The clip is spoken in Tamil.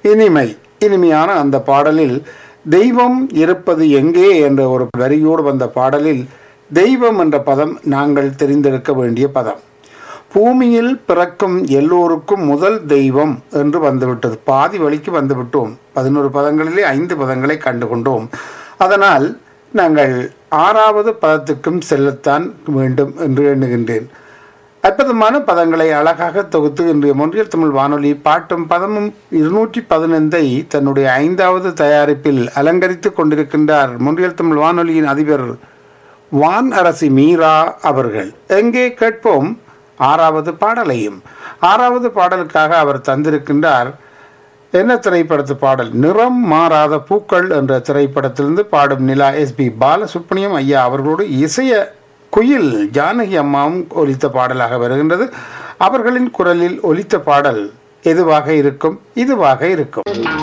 இனிமை இனிமையான அந்த பாடலில் தெய்வம் இருப்பது எங்கே என்ற ஒரு வரியோடு வந்த பாடலில் தெய்வம் என்ற பதம் நாங்கள் தெரிந்திருக்க வேண்டிய பதம் பூமியில் பிறக்கும் எல்லோருக்கும் முதல் தெய்வம் என்று வந்துவிட்டது பாதி வழிக்கு வந்துவிட்டோம் பதினோரு பதங்களிலே ஐந்து பதங்களை கண்டுகொண்டோம் அதனால் நாங்கள் ஆறாவது பதத்துக்கும் செல்லத்தான் வேண்டும் என்று எண்ணுகின்றேன் அற்புதமான பதங்களை அழகாக தொகுத்து இன்றைய மொன்றியல் தமிழ் வானொலி பாட்டும் பதமும் இருநூற்றி பதினைந்தை தன்னுடைய ஐந்தாவது தயாரிப்பில் அலங்கரித்துக் கொண்டிருக்கின்றார் மொன்றியல் தமிழ் வானொலியின் அதிபர் வான் அரசி மீரா அவர்கள் எங்கே கேட்போம் ஆறாவது பாடலையும் ஆறாவது பாடலுக்காக அவர் தந்திருக்கின்றார் என்ன திரைப்படத்து பாடல் நிறம் மாறாத பூக்கள் என்ற திரைப்படத்திலிருந்து பாடும் நிலா எஸ் பி பாலசுப்ரமணியம் ஐயா அவர்களோடு இசைய குயில் ஜானகி அம்மாவும் ஒலித்த பாடலாக வருகின்றது அவர்களின் குரலில் ஒலித்த பாடல் எதுவாக இருக்கும் இதுவாக இருக்கும்